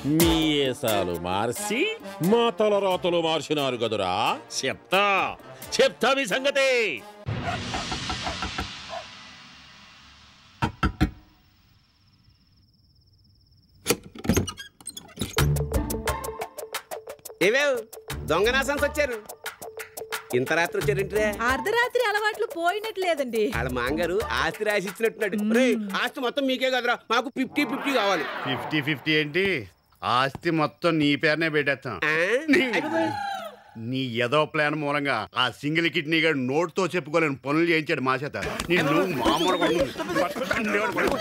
మీ ఏసాలు మార్చి మా తలరాతలు మార్చినారు కదురా చెప్తా చెప్తా మీ సంగతి ఏవేవ్ దొంగనాసన్స్ వచ్చారు ఇంత రాత్రి వచ్చారేంటిరే అర్ధరాత్రి అలవాట్లు పోయినట్లేదండి వాళ్ళ మాంగారు ఆస్తి రాసి ఇచ్చినట్టున్నాడు రే ఆస్తి మొత్తం మీకే కదరా మాకు ఫిఫ్టీ ఫిఫ్టీ కావాలి ఫిఫ్టీ ఫిఫ్టీ ఏంటి ఆస్తి మొత్తం నీ పేరునే పెట్టేస్తాం ఆ? అయిపోయి. నీ ఏదో ప్లాన్ మూలంగా ఆ సింగిల్ కిడ్నీ గారు నోట్తో చెప్పుకోలేని పనులు చేయించాడు మా చేత నిన్ను మామూలుగా ఉండదు.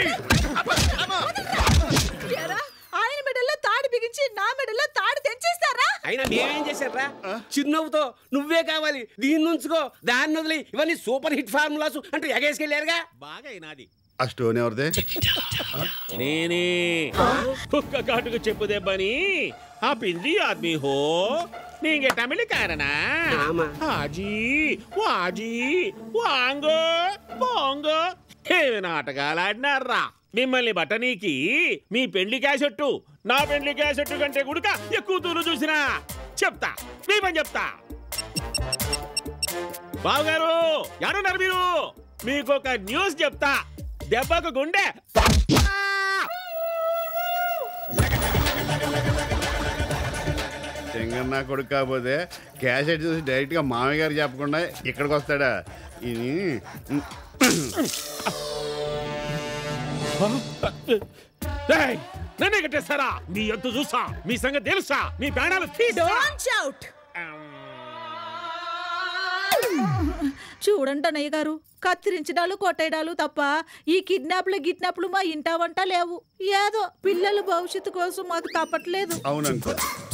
ఎరా, ఆయన మెడల్లో తాడి బిగించి నా మెడల్లో తాడి తెంచేస్తారా అయినా మేమేం చేశారా చిరునవ్వుతో నువ్వే కావాలి దీన్ని ఉంచుకో దాన్ని వదిలి ఇవన్నీ సూపర్ హిట్ ఫార్ములాస్ అంటే ఎగేసుకెళ్ళారుగా బాగా అయినాది ఆ స్టోన్ ఎవరిదే నేనే కుక్క కాటుకు చెప్పు దెబ్బని ఆ పిండి ఆద్మీ హో నీంగే తమిళ కారనా ఆమా. ఆజీ వాజీ వాంగో పోంగో ఏమి నాటకాలు ఆడినారా మిమ్మల్ని బట్టనీకి మీ పెళ్లి క్యాసెట్టు నా పెళ్లి క్యాసెట్టు కంటే గుడుక ఎక్కువ తూరు చూసినా చెప్తా మీ పని చెప్తా బావగారు ఎవరున్నారు మీరు మీకు ఒక న్యూస్ చెప్తా దెబ్బకు గుండె చెంగన్న కొడుకు కాకపోతే క్యాసెట్ చూసి డైరెక్ట్ గా మామయ్య గారు చెప్పకుండా ఇక్కడికి వస్తాడా ఇది ఏయ్, నన్నే కట్టేస్తారా మీ ఎత్తు చూసా మీ సంగతి తెలుసా మీ ప్రాణాలు తీసా డోంట్ షౌట్ చూడండి అన్నయ్య గారు కత్తిరించడాలు కొట్టేయడాలు తప్ప ఈ కిడ్నాప్లు గిడ్నాప్లు మా ఇంటా వంట లేవు ఏదో పిల్లల భవిష్యత్తు కోసం మాకు తప్పట్లేదు అవుననుకో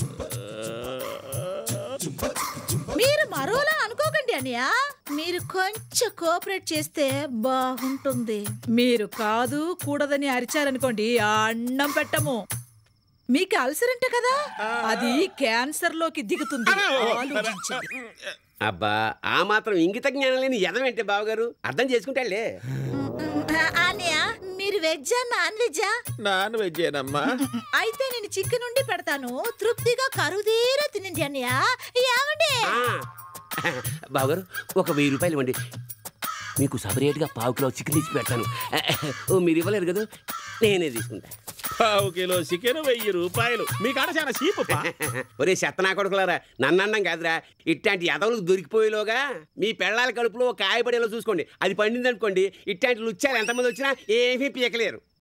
మీరు మరోలా అనుకోకండి అన్నయ్య మీరు కొంచెం కోఆపరేట్ చేస్తే బాగుంటుంది మీరు కాదు కూడదని అరిచారనుకోండి ఆ అన్నం పెట్టము మీకు అల్సర్ అంటే కదా అది క్యాన్సర్ లోకి దిగుతుంది ఆలోచించండి. అబ్బా ఆ మాత్రం ఇంగిత జ్ఞానం లేని ఎదవేంటే బావగారు అర్థం చేసుకుంటాలే అన్నయ్య మీరు వెజ్జా నాన్ వెజ్జా నాన్ వెజ్జేనమ్మా అయితే నేను చికెన్ ఉండి పెడతాను తృప్తిగా కరుదీరా తినండి అన్నయ్య ఏమండి ఆ. బావగారు ఒక వెయ్యి రూపాయలు ఇవ్వండి మీకు సపరేట్గా పావు కిలో చికెన్ ఇచ్చి పెడతాను ఓ మీరు ఇవ్వలేరు కదా నేనే తీసుకుంటా పావు కిలో చికెన్ వెయ్యి రూపాయలు మీ కాడ చాలా చీపు పా. ఒరే చెత్తనా కొడుకులారా నన్నన్నం కాదురా ఇట్లాంటి ఎదవలకు దొరికిపోయేలోగా మీ పెళ్ళాల కడుపులో ఒక కాయపడేలా చూసుకోండి అది పండింది అనుకోండి ఇట్లాంటి లుచ్చాలు ఎంతమంది వచ్చినా ఏమీ పీకలేరు